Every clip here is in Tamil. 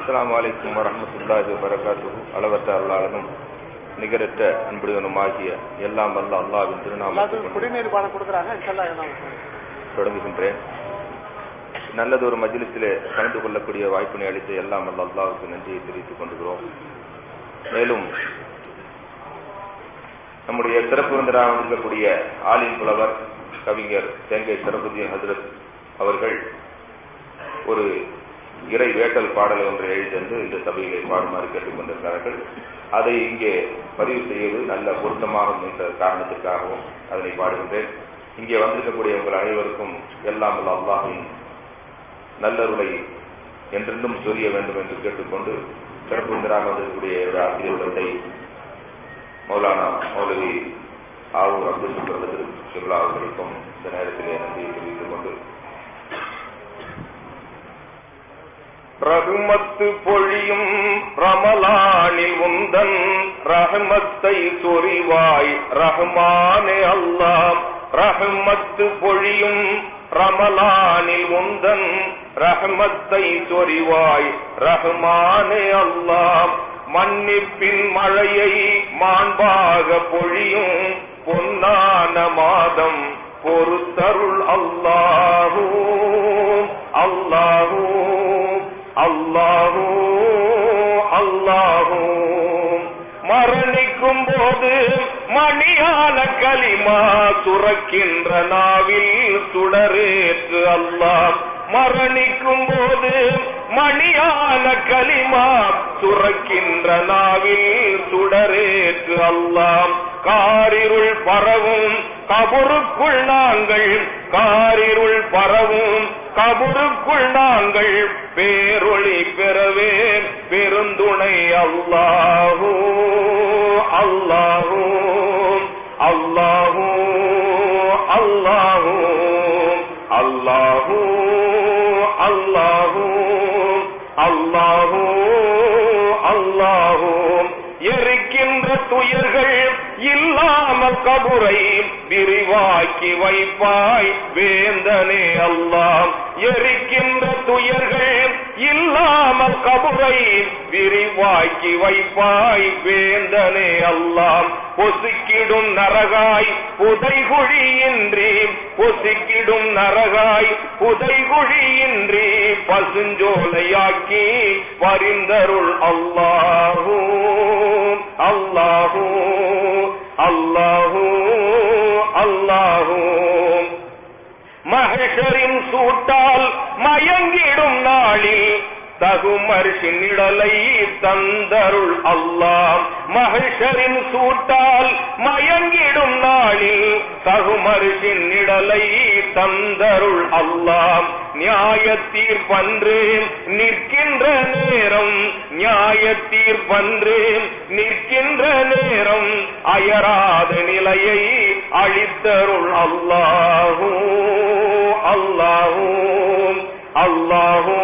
அஸ்ஸலாமு அலைக்கும் வரஹ்மத்துல்லாஹி வபரகாத்துஹு அளவற்ற அருளாளனும் நிகரற்ற அன்புடனுமாகிய எல்லாம் வல்ல அல்லாஹ்வின் திருநாமத்தை எல்லாத்துக்கும் கொண்டு குடிநீர் பானம் கொடுக்குறாங்க இன்ஷால்லா எல்லாம் தொடங்குகின்றேன் நல்லதொரு மஜ்லிஸிலே கலந்து கொள்ளக்கூடிய வாய்ப்பினை அளித்த எல்லாம் வல்ல அல்லாஹ்வுக்கு நன்றியை தெரிவித்துக் கொண்டுகிறோம் மேலும் நம்முடைய சிறப்பு விருந்தராக வந்திருக்கக்கூடிய ஆலிம் புலவர் கவிஞர் தேங்கை சரபுதீன் ஹசரத் அவர்கள் ஒரு இறை வேட்டல் பாடல் ஒன்றை எழுதி இந்த சபையிலே பாடுமாறு கேட்டுக் கொண்டிருக்கிறார்கள் அதை இங்கே பதிவு செய்வது நல்ல பொருத்தமாகும் என்ற காரணத்திற்காகவும் அதனை பாடுகின்றேன் இங்கே வந்திருக்கக்கூடிய உங்கள் அனைவருக்கும் எல்லாம் வல்ல அல்லாஹின் நல்லருளை என்றென்றும் சொரிய வேண்டும் என்று கேட்டுக்கொண்டு சிறப்பு விருந்தராக வந்திருக்கக்கூடிய என்னுடைய ஆசிரியர் தந்தை மௌலானா மௌலவி ஆவூர் அப்துல் சுப்ரதர் ஷிப்லா அவர்களுக்கும் இந்த நேரத்திலே நன்றியை தெரிவித்துக் கொண்டு ரகுமத்து பொழியும் ரமலானில் உந்தன் ரஹமத்தை சொரிவாய் ரஹ்மானே அல்லாம் ரஹமத்து பொழியும் ரமலானில் உந்தன் ரஹமத்தை சொரிவாய் ரஹ்மானே அல்லாம் மன்னிப்பின் மழையை மாண்பாக பொழியும் பொன்னான மாதம் பொறுத்தருள் அல்லாஹூ அல்லாஹூ அல்லாஹூ அல்லாஹூ மரணிக்கும் போது மணியான களிமா துறக்கின்ற நாவில் சுடரேற்று அல்லாஹ் மரணிக்கும் போது மணியான களிமா துறக்கின்ற நாவில் சுடரேற்று அல்லாம் காரிருள் பரவும் கபுருக்குள் நாங்கள் காரிருள் பரவும் கபுருக்குள் நாங்கள் பேரொளி பெறவே பெருந்துணை அல்லாஹூ அல்லாஹூ அல்லாஹூ அல்லாஹூ அல்லாஹூ அல்லாஹூ அல்லாஹூ அல்லாஹூ எரிக்கின்ற துயர்கள் இல்லாமல் கபுரை விரிவாக்கி வைப்பாய் வேந்தனே அல்லாம் எரிக்கின்ற துயர்கள் இல்லாமல் கபுரை விரிவாக்கி வைப்பாய் வேந்தனே அல்லாம் பொசுக்கிடும் நரகாய் புதைகுழியின்றி பொசுக்கிடும் நரகாய் புதைகுழியின்றி பசுஞ்சோலையாக்கி பரிந்தருள் அல்லாஹூ அல்லாஹூ அல்லாஹூ அல்லாஹூ மகஷரின் சூட்டால் மயங்கிடும் நாளில் தகுமர்ஷின் நிழலை தந்தருள் அல்லாம் மகிஷரின் சூட்டால் மயங்கிடும் நாளில் தகுமர்ஷின் நிழலை தந்தருள் அல்லாம் நியாய தீர்ப்பன்று நிற்கின்ற நேரம் நியாய தீர்ப்பன்று நிற்கின்ற நேரம் அயராத நிலையை அழித்தருள் அல்லாஹூ அல்லாஹூ அல்லாஹூ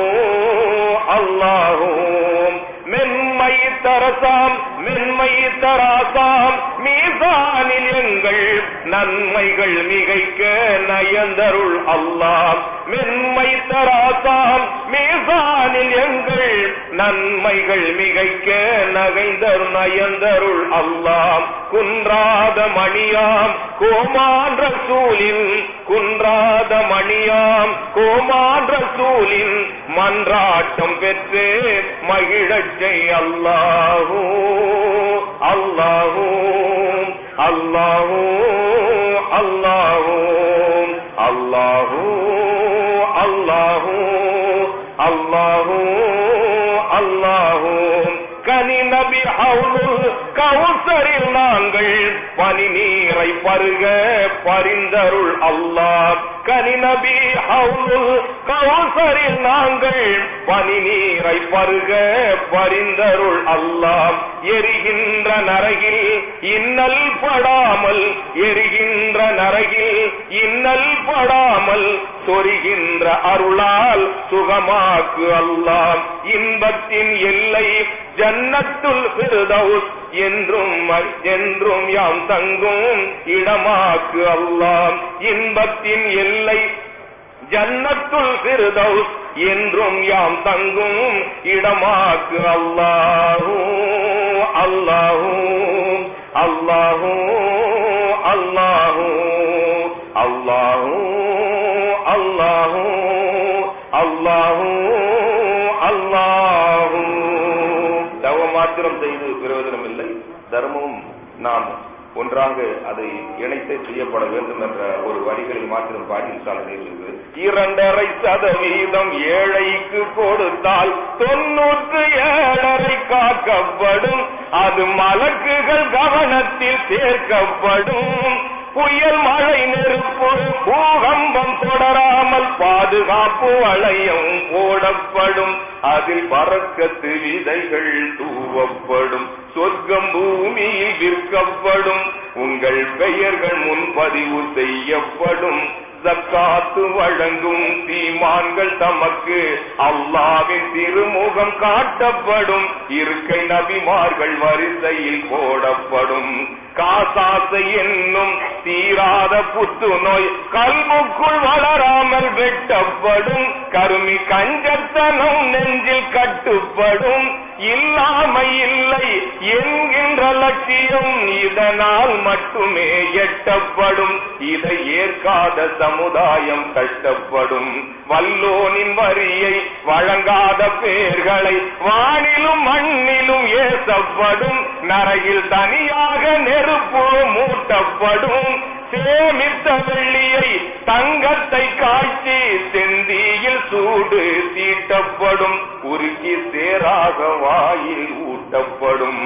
அல்லாஹூ மென்மை தரசாம் மென்மை தராசாம் மீசானில் எங்கள் நன்மைகள் மிகைக்க நயந்தருள் அல்லாம் மென்மை தராசாம் மீசானில் எங்கள் நன்மைகள் மிகைக்க நகைந்தரு நயந்தருள் அல்லாம் குன்றாத மணியாம் கோமான்ற சூலின் குன்றாத மணியாம் கோமான்ற சூலின் மன்றாட்டம் பெற்று மகிழச்சை அல்லாஹூ அல்லாஹூ அல்லாஹூ அல்லாஹூ அல்லாஹூ அல்லாஹூ அல்லாஹூ அல்லாஹூ கனி நபி ஹவுலுல் கவுசரில் நாங்கள் பனி நீரை பருக பரிந்தருள் அல்லாஹ் கனி நபி ஹவுலுல் கவுசரில் நாங்கள் பனி நீரை பருக பரிந்தருள் அல்லாம் எரிகின்ற நரகில் இன்னல் படாமல் எரிகின்ற நரகில் இன்னல் படாமல் சொரிகின்ற அருளால் சுகமாக்கு அல்லாம் இன்பத்தின் எல்லை ஜன்னத்துல் ஃபிர்தௌஸ் என்றும் என்றும் யாம் தங்கும் இடமாக்கு அல்லாம் இன்பத்தின் எல்லை ஜன்னத்துல் ஃபிர்தௌஸ் என்றும் யாம் தங்கும் இடமாக்கு அல்லாஹூ அல்லாஹூ அல்லாஹூ அல்லாஹூ அல்லாஹூ அல்லாஹூ அல்லாஹூ அல்லாஹூ தவம் மாத்திரம் செய்து பிரயோஜனம் இல்லை தர்மமும் நாம் ஒன்றாக அதை இணைத்து செய்யப்பட வேண்டும் என்ற ஒரு வரிகளை மாத்திரம் பாட்டில் இருக்கிறது இரண்டரை சதவீதம் ஏழைக்கு கொடுத்தால் தொன்னூற்று ஏழரை காக்கப்படும் அது மலக்குகள் கவனத்தில் சேர்க்கப்படும் புயல் மழை நெருப்பு பூகம்பம் தொடராமல் பாதுகாப்பு வளையம் போடப்படும் அதில் பறக்கத்து விதைகள் தூவப்படும் சொர்க்கம் பூமியில் விற்கப்படும் உங்கள் பெயர்கள் முன்பதிவு செய்யப்படும் ஜக்காத்து வழங்கும் தீமான்கள் தமக்கு அல்லாவின் திருமுகம் காட்டப்படும் இருக்கை நபிமார்கள் வரிசையில் போடப்படும் காசாசை என்னும் தீராத புத்து நோய் கல்முக்குள் வளராமல் வெட்டப்படும் கருமி கஞ்சத்தனம் நெஞ்சில் கட்டுப்படும் இல்லாமை இல்லை என்கின்ற லட்சியம் இதனால் மட்டுமே எட்டப்படும் இதை ஏற்காத சமுதாயம் கஷ்டப்படும் வல்லோனின் வரியை வழங்காத பேர்களை வானிலும் மண்ணிலும் ஏசப்படும் நரையில் தனியாக நெருப்பு மூட்டப்படும் சேமித்த வெள்ளியை தங்கத்தை காய்ச்சி செந்தியில் சூடு தீட்டப்படும் உருக்கி சேராக வாயில் ஊட்டப்படும்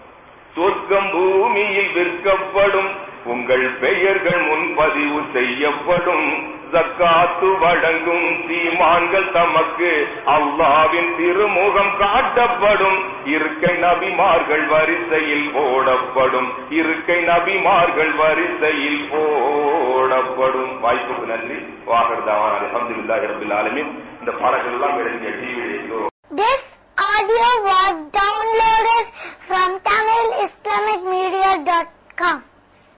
சொர்க்கம் பூமியில் விற்கப்படும் உங்கள் பெயர்கள் முன்பதிவு செய்யப்படும் ஜக்காத்து வழங்கும் சீமான்கள் தமக்கு அல்லாவின் திருமுகம் காட்டப்படும் இருக்கை நபிமார்கள் வரிசையில் போடப்படும் இருக்கை நபிமார்கள் வரிசையில் போடப்படும் வாய்ப்புக்கு நன்றி வாகர்தாவான் அலமதுல்லாஹி ரபில் ஆலமின் இந்த பாடல்கள் எல்லாம் எழுதிய TV This audio was done